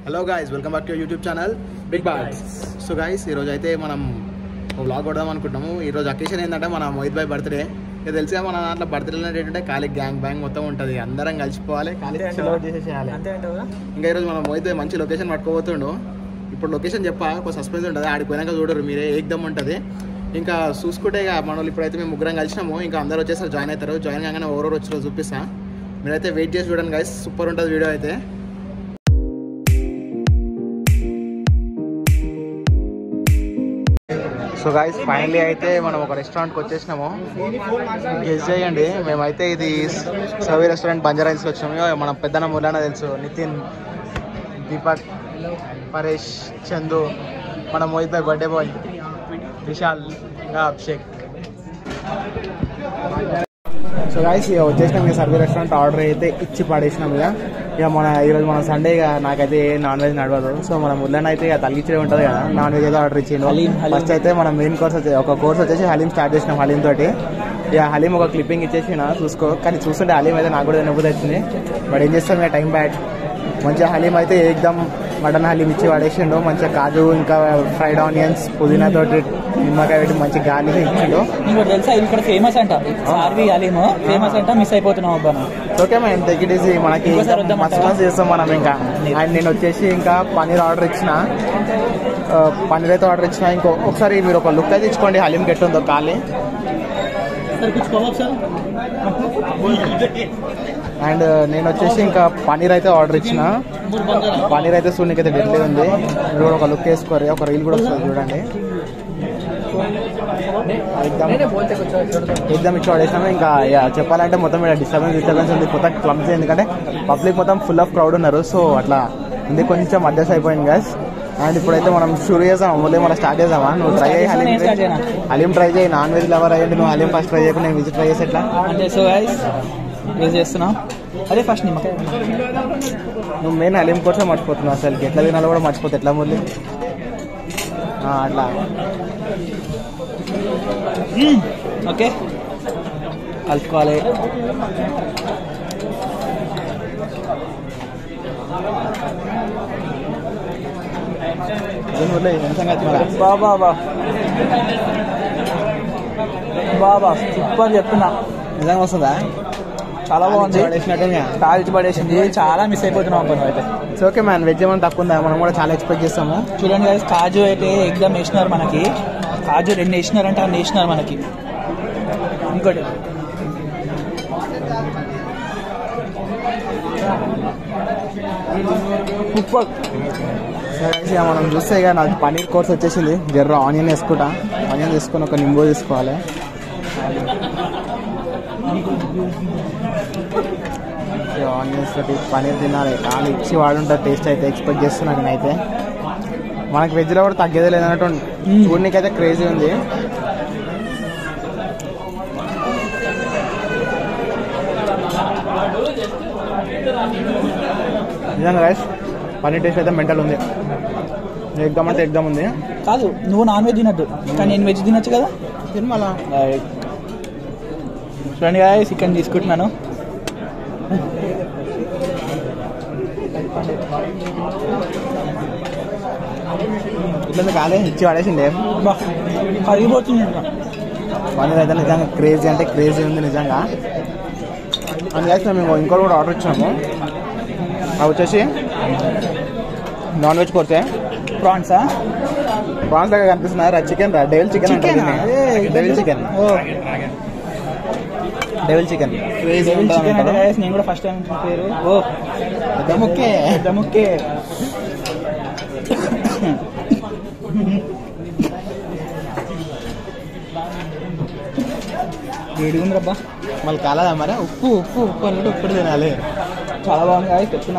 Hello guys welcome back to YouTube channel Big Boss so guys ఈరోజు అయితే మనం vlog కొడదాం అనుకుంటాము ఈరోజు అకేషన్ ఏంటంటే మన మోహిత్ భాయ్ బర్త్డే ఇది తెలుసుగా మన దాంట్లో బర్త్డే ఏంటంటే ఖాళీ గ్యాంగ్ బ్యాంగ్ మొత్తం ఉంటుంది అందరం కలిసిపోవాలి ఖాళీ చేసేసేయాలి అంతే అంటావా ఇంకా ఈరోజు మనం మోహిత్ భాయ్ మంచి లొకేషన్ పట్టుకోబోతుండు ఇప్పుడు లొకేషన్ చెప్పా ఒక సస్పెన్స్ ఉంటుంది ఆడికి పోయినాక చూడరు మీరే ఏకదమ్ ఉంటుంది ఇంకా చూసుకుంటే ఇక మన వాళ్ళు ఇప్పుడైతే మేము ముగ్గురం కలిసినాము ఇంకా అందరూ వచ్చేసారు జాయిన్ అవుతారు జాయిన్ కాగానే ఎవరెవరు వచ్చారో చూపిస్తా మీరైతే వెయిట్ చేసి చూడండి గైస్ సూపర్ ఉంటుంది వీడియో అయితే సో గాయస్ ఫైనలీ అయితే మనం ఒక రెస్టారెంట్కి వచ్చేసినాము గెస్ చేయండి మేమైతే ఇది సవి రెస్టారెంట్ బంజారా హిల్స్కి వచ్చినాము మన పెద్దన్న ములాన తెలుసు నితిన్ దీపక్ పరేష్ చందు మన మోహిత్ భాయ్ బర్త్డే బాయ్ విశాల్ ఇంకా అభిషేక్ సో గాయస్ ఇక వచ్చేసినాం ఇక సర్వీ రెస్టారెంట్ ఆర్డర్ అయితే ఇచ్చి పడేసినాం ఇక ఇక మన ఈరోజు మన సండే ఇక నాకైతే ఏ నాన్ వెజ్ నడవదు సో మన ముళ్ళని అయితే ఇక తగ్గించే ఉంటుంది కదా నాన్ వెజ్ ఏదో ఆర్డర్ ఇచ్చిండు హలీం, హలీం. ఫస్ట్ అయితే మనం మెయిన్ కోర్స్ వచ్చి ఒక కోర్స్ వచ్చేసి హలీం స్టార్ట్ చేసినాం హలీం తోటి ఇక హలీం ఒక క్లిప్పింగ్ ఇచ్చేసిన చూసుకో కానీ చూస్తుంటే హలీం అయితే నాకు కూడా తినబుద్ధి వచ్చింది బట్ ఏం చేస్తాం ఇక టైం బ్యాడ్ మంచిగా హలీం అయితే ఏకదమ్ మటన్ హలీం ఇచ్చి పడేసిండు మంచిగా కాజు ఇంకా ఫ్రైడ్ ఆనియన్స్ పుదీనా తోటి నిమ్మకాయ పెట్టి మంచి గాలి ఇచ్చిండు నీకు ఒకటి తెలుసా ఇది ఇక్కడ ఫేమస్ అంట సార్వి అలీము ఫేమస్ అంట మిస్ అయిపోతున్నాం అబ్బా నువ్వు. ఓకే మేము టేక్ ఇట్ ఈజీ మనకి ఇంకోసారి వద్దాం మస్తు అంటావా? మస్తు చేస్తాం మనం ఇంకా అండ్ నేను వచ్చేసి ఇంకా పన్నీర్ ఆర్డర్ ఇచ్చిన ఆ, పన్నీర్ అయితే ఆర్డర్ ఇచ్చిన ఇంకో ఒకసారి మీరు ఒక లుక్ అయితే ఇచ్చుకోండి హలీం గెట్టుందో ఖాళీ అండ్ నేను వచ్చేసి ఇంకా పన్నీర్ అయితే ఆర్డర్ ఇచ్చిన పన్నీర్ అయితే చూడడానికి అయితే డెడ్లీ ఉంది మీరు కూడా ఒక లుక్ వేసుకోరు ఒక రీల్ కూడా వస్తుంది చూడండి ఎగ్జామ్ ఎగ్జామ్ ఇచ్చి వాడేసాము ఇంకా ఇక చెప్పాలంటే మొత్తం ఇక్కడ డిస్టర్బెన్స్ డిస్టర్బెన్స్ ఉంది మొత్తం క్లబ్స్ ఎందుకంటే పబ్లిక్ మొత్తం ఫుల్ ఆఫ్ క్రౌడ్ ఉన్నారు సో అట్లా ఉంది కొంచెం అడ్జస్ట్ అయిపోయింది గైస్ అండ్ ఇప్పుడైతే మనం షూర్ చేసాం మళ్ళీ మనం స్టార్ట్ చేద్దామా నువ్వు ట్రై చేయి హలీం నేను start చేయనా? హలీం ట్రై చేయి నాన్ వెజ్ లవర్ అయ్యండి నువ్వు హలీం ఫస్ట్ ట్రై చేయకుండా నేను విజిట్ ట్రై చేసి ఎట్లా అంటే సో గైస్ ఏం చేస్తున్నాం అదే ఫస్ట్ నిమ్మకాయ నువ్వు మెయిన్ హలీం కోసం మర్చిపోతున్నావు అసలు ఎట్లా తినాలో కూడా మర్చిపోతే ఎట్లా మురళి ఆ, అట్లా ఓకే కలుపుకోవాలి ఏం మురళి ఏం సంగతి మరి బాబా బా బాబా సూపర్ చెప్తున్నా నిజంగా వస్తుందా చాలా బాగుంది పడేసినట్టుగా కాల్చి పడేసింది చాలా మిస్ అయిపోతున్నాం అబ్బా నువ్వు అయితే ఇట్స్ ఓకే మ్యాన్ వెజ్ ఏమైనా తక్కువ ఉందా మనం కూడా చాలా ఎక్స్పెక్ట్ చేస్తాము చూడండి guys, కాజు అయితే ఎగ్జామ్ వేసినారు మనకి కాజు రెండు వేసినారంటే అన్ని వేసినారు మనకి ఇంకోటి సూపర్ సరే ఇక మనం చూస్తే ఇక నాకు పన్నీర్ కోర్స్ వచ్చేసింది జర్ర ఆనియన్ వేసుకుంటా ఆనియన్ తీసుకొని ఒక నింబు తీసుకోవాలి ఆనియన్స్ తోటి పన్నీర్ తినాలి వాళ్ళు ఇచ్చి వాడుంటారు టేస్ట్ అయితే ఎక్స్పెక్ట్ చేస్తున్నాను నేనైతే మనకి వెజ్లో కూడా తగ్గేదే లేదన్నట్టు చూడడానికి అయితే క్రేజీ ఉంది నిజంగా రైస్ పన్నీర్ టేస్ట్ అయితే మెంటల్ ఉంది ఎగ్దాం అంటే ఎగ్దాం ఉంది కాదు నువ్వు నాన్ వెజ్ తినద్దు కానీ నేను వెజ్ తినొచ్చు కదా సినిమాలా చూడండి guys, చికెన్ తీసుకుంటున్నాను ఇట్లా కాలే ఇచ్చి వాడేసిండే బా కరిగిపోతుంది ఇంకా. పన్నీర్ అయితే నిజంగా క్రేజీ అంటే క్రేజీ ఉంది నిజంగా అందుకే మేము ఇంకోటి కూడా ఆర్డర్ ఇచ్చినాము అవి వచ్చేసి నాన్ వెజ్ కొడితే ప్రాన్సా ప్రాన్స్ దగ్గర కనిపిస్తున్నారు చికెన్ రా devil chicken chicken devil chicken ఓ డెవిల్ చికెన్ క్రేజీ చికెన్ అంటే guys, నేను కూడా ఫస్ట్ టైం పేరు ఓ పెద్ద ముక్కే పెద్ద ముక్కే వేడిగుంది రబ్బా మళ్ళీ కాలదా మరి ఉప్పు ఉప్పు ఉప్పు అన్నట్టు ఉప్పుడు తినాలి చాలా బాగుంది guys, చెప్తున్నా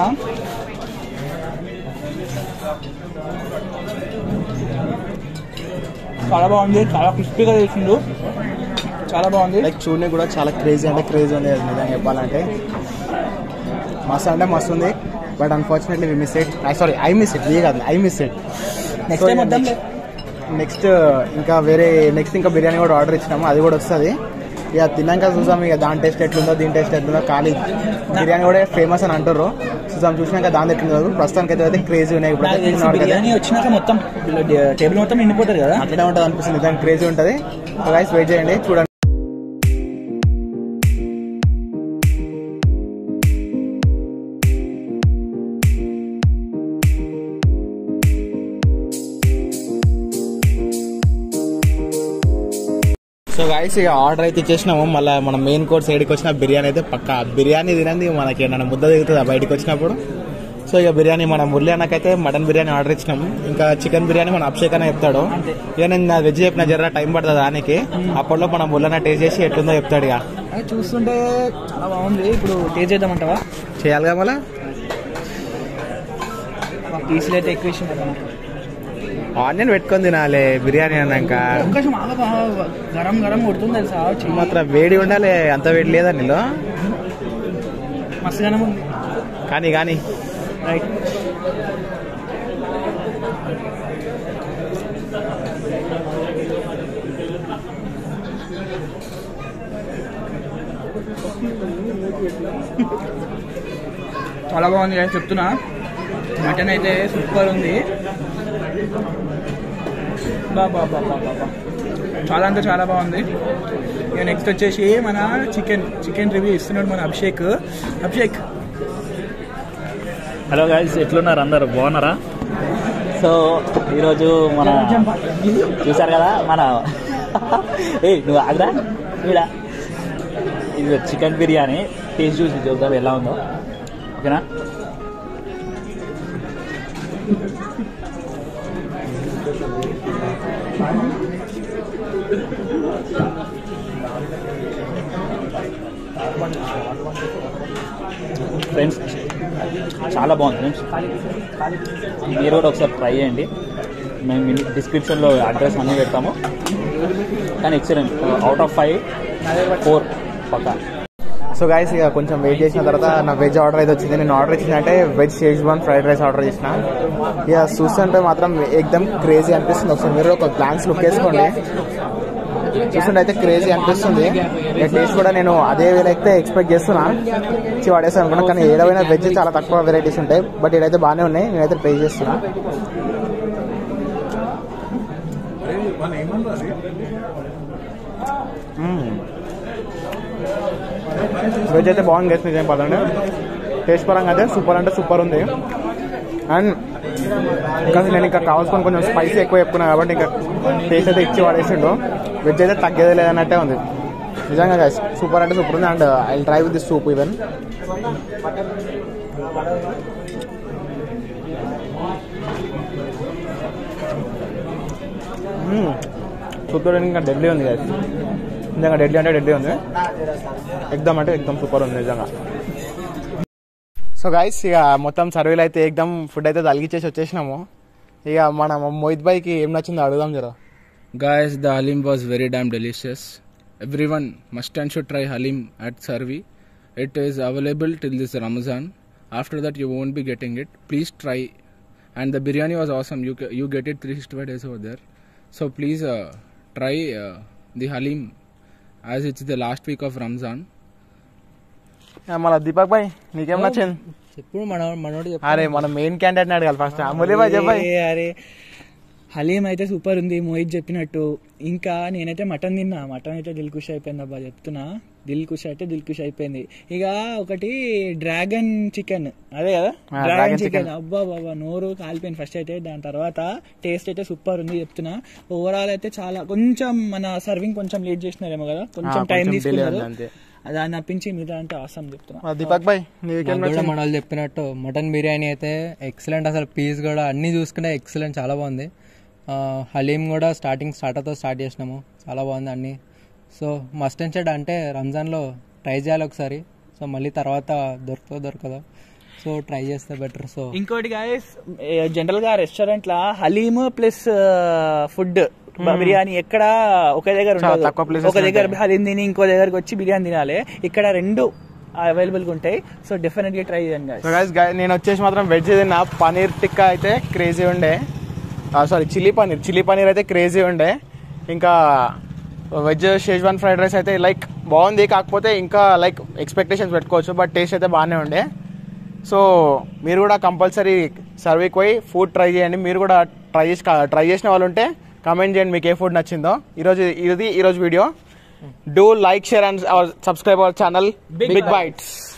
చాలా బాగుంది చాలా క్రిస్పీగా చేసిండు చాలా బాగుంది లైక్ చూడని కూడా చాలా క్రేజీ అంటే క్రేజీ ఉంది అది నిజంగా చెప్పాలంటే మస్తు అంటే మస్తు ఉంది but unfortunately we miss it sorry I miss it we కాదు I miss it next time వద్దాంలే నెక్స్ట్ ఇంకా వేరే నెక్స్ట్ ఇంకా బిర్యానీ కూడా ఆర్డర్ ఇచ్చినాము అది కూడా వస్తుంది ఇక తిన్నాక చూసాం ఇక దాని టేస్ట్ ఎట్లుందో దీని టేస్ట్ ఎట్లుందో ఖాళీ బిర్యానీ కూడా ఫేమస్ అని అంటారు చూసాం చూసినాక దాని ఎట్లుందో ప్రస్తుతానికి అయితే అయితే క్రేజీ ఉన్నాయి ఇప్పుడు నాకు అయితే తెలిసి తిన్నవాడికి అయితే బిర్యానీ వచ్చినాక మొత్తం టేబుల్ మొత్తం నిండిపోతారు కదా అట్లనే ఉంటుంది అనిపిస్తుంది దాని క్రేజీ ఉంటుంది గైస్ వెయిట్ చేయండి చూడండి సో గాయస్ ఇక ఆర్డర్ అయితే ఇచ్చేసినాము మళ్ళీ మన మెయిన్ కోర్స్ ఏడికి వచ్చిన బిర్యానీ అయితే పక్క బిర్యానీ తినంది మనకి ఏమన్నా ముద్ద దిగుతుంది బయటకు వచ్చినప్పుడు సో ఇక బిర్యానీ మన మురళి అన్నకైతే మటన్ బిర్యానీ ఆర్డర్ ఇచ్చినాము ఇంకా చికెన్ బిర్యానీ మన అభిషేక్ అనే చెప్తాడు ఇక నేను నా వెజ్ చెప్పిన జర టైం పడుతుంది దానికి అప్పట్లో మన మురళి టేస్ట్ చేసి ఎట్లుందో చెప్తాడు ఇక అది చూస్తుంటే చాలా బాగుంది ఇప్పుడు టేస్ట్ చేద్దామంటావా చేయాలిగా మళ్ళీ పీసులు అయితే ఎక్కువ ఇష్టం కదా ఆనియన్ పెట్టుకొని తినాలి బిర్యానీ అన్నాక అవకాశం బాగా బాగా గరం గరం కొడుతుంది తెలుసా చెయ్యి మాత్రం వేడి ఉండాలి అంత వేడి లేదా నీలో మస్తు గనం ఉంది కానీ కానీ రైట్ చాలా బాగుంది నేను చెప్తున్నా మటన్ అయితే సూపర్ ఉంది బా బా బా బా బా బా. చాలా అంటే చాలా బాగుంది ఇక నెక్స్ట్ వచ్చేసి మన చికెన్ చికెన్ రివ్యూ ఇస్తున్నాడు మన అభిషేక్ అభిషేక్ హలో గైస్ ఎట్లున్నారు అందరు బాగున్నారా సో ఈరోజు మన చూసారు కదా మన ఏ నువ్వు ఆగ్రా ఈడ ఇది చికెన్ బిర్యానీ టేస్ట్ చూసి చూద్దాం ఎలా ఉందో ఓకేనా ఫ్రెండ్స్ చాలా బాగుంది ఫ్రెండ్స్ మీరు కూడా ఒకసారి ట్రై చేయండి మేము డిస్క్రిప్షన్లో అడ్రస్ అన్నీ పెడతాము కానీ excellent out of five four పక్కా సో గైస్ ఇక కొంచెం వెయిట్ చేసిన తర్వాత నా వెజ్ ఆర్డర్ అయితే వచ్చింది నేను ఆర్డర్ ఇచ్చిందంటే veg Schezwan fried rice order చేసిన ఇక చూస్తుంటే మాత్రం ఎక్దమ్ క్రేజీ అనిపిస్తుంది ఒకసారి మీరు ఒక గ్లాన్స్ లుక్ వేసుకోండి చూస్తుంటే అయితే క్రేజీ అనిపిస్తుంది ఇక టేస్ట్ కూడా నేను అదే వేళ అయితే ఎక్స్పెక్ట్ చేస్తున్నా ఇచ్చి వాడేస్తాను అనుకున్నా కానీ ఏడవైనా వెజ్ చాలా తక్కువ వెరైటీస్ ఉంటాయి బట్ ఇదైతే బాగానే ఉన్నాయి నేనైతే ట్రై చేస్తున్నా వెజ్ అయితే బాగుంది గెస్ట్ నిజం పదండి టేస్ట్ పరంగా అయితే సూపర్ అంటే సూపర్ ఉంది అండ్ ఇంకా నేను ఇంకా కావాల్సుకొని కొంచెం స్పైసీ ఎక్కువ చెప్పుకున్నా కాబట్టి ఇంకా టేస్ట్ అయితే ఇచ్చి వాడేసిండు వెజ్ అయితే తగ్గేది లేదన్నట్టే ఉంది నిజంగా guys, సూపర్ అంటే సూపర్ ఉంది and I try with this soup even super ఇంకా డెడ్లీ ఉంది guys. నిజంగా డెడ్లీ అంటే డెడ్లీ ఉంది ఎగ్దమ్ అంటే ఎగ్దమ్ సూపర్ ఉంది నిజంగా సో గైస్ ఇక మొత్తం సర్వేలు అయితే ఎగ్దమ్ ఫుడ్ అయితే తలిగిచ్చేసి వచ్చేసినాము ఇక మన మోహిత్ భాయ్కి ఏం నచ్చిందో అడుగుదాం జరా Guys, the halim was very damn delicious. Everyone must and should try halim at Sarvi. It is available till this Ramazan. After that, you won't be getting it. Please try. And the biryani was awesome. You ca- you get it 365 days over there. So please uh, try uh, the halim as it's the last week of Ramzan. మళ్ళీ దీపక్ భాయ్ నీకేం నచ్చింది చెప్పు మన మనోడు అరే మన main candidate అడగాలి first Murali భాయ్ చెప్పాయి ఏ, అరే హలీం అయితే సూపర్ ఉంది మోహిత్ చెప్పినట్టు ఇంకా నేనైతే మటన్ తిన్నా మటన్ అయితే దిల్ ఖుష్ అయిపోయింది అబ్బా చెప్తున్నా దిల్ ఖుష్ అయితే దిల్ ఖుష్ అయిపోయింది ఇక ఒకటి డ్రాగన్ చికెన్ అదే కదా ఆ, డ్రాగన్ dragon చికెన్ chicken. అబ్బా బాబా నోరు కాలిపోయింది ఫస్ట్ అయితే దాని తర్వాత టేస్ట్ అయితే సూపర్ ఉంది చెప్తున్నా ఓవరాల్ అయితే చాలా కొంచెం మన సర్వింగ్ కొంచెం లేట్ చేసినారేమో కదా కొంచెం ఆ, టైం కొంచెం delay తీసుకున్నారు ఉంది అంతే. దాన్ని నప్పించి మీద అంటే ఆసం చెప్తున్నా ఆ, దీపక్ భాయ్ నీకేం నాకు కూడా నచ్చింది మన వాళ్ళు చెప్పినట్టు మటన్ బిర్యానీ అయితే ఎక్సలెంట్ అసలు పీస్ కూడా అన్ని చూసుకుంటే ఎక్సలెంట్ చాలా బాగుంది ఆ, హలీం కూడా స్టార్టింగ్ స్టార్టర్తో స్టార్ట్ చేసినాము చాలా బాగుంది అన్ని సో మస్ట్ అండ్ షెడ్ అంటే రంజాన్లో ట్రై చేయాలి ఒకసారి సో మళ్ళీ తర్వాత దొరుకుతుందో దొరకదో సో ట్రై చేస్తే బెటర్ సో ఇంకోటి గాయస్ జనరల్ గా రెస్టారెంట్ లా హలీమ్ ప్లస్ ఫుడ్ బిర్యానీ ఎక్కడ ఒకే దగ్గర చాలా ఉండదు. తక్కువ places ఒక దగ్గర ఉంటాయి. హలీం తిని ఇంకో దగ్గరకు వచ్చి బిర్యానీ తినాలి ఇక్కడ రెండు అవైలబుల్ గా ఉంటాయి సో డెఫినెట్ గా ట్రై చేయండి guys. సో గైస్ నేను వచ్చేసి మాత్రం వెజ్ తిన్నా పనీర్ టిక్కా అయితే క్రేజీ ఉండే sorry chilli paneer chilli paneer అయితే క్రేజీ ఉండే ఇంకా వెజ్ షేజ్వాన్ ఫ్రైడ్ రైస్ అయితే లైక్ బాగుంది కాకపోతే ఇంకా లైక్ ఎక్స్పెక్టేషన్స్ పెట్టుకోవచ్చు బట్ టేస్ట్ అయితే బాగానే ఉండే సో మీరు కూడా కంపల్సరీ సర్వీకి పోయి ఫుడ్ ట్రై చేయండి మీరు కూడా ట్రై చేసి ట్రై చేసిన వాళ్ళు ఉంటే కామెంట్ చేయండి మీకు ఏ ఫుడ్ నచ్చిందో ఈరోజు ఇది ఈరోజు video do like share and subscribe our channel Big bytes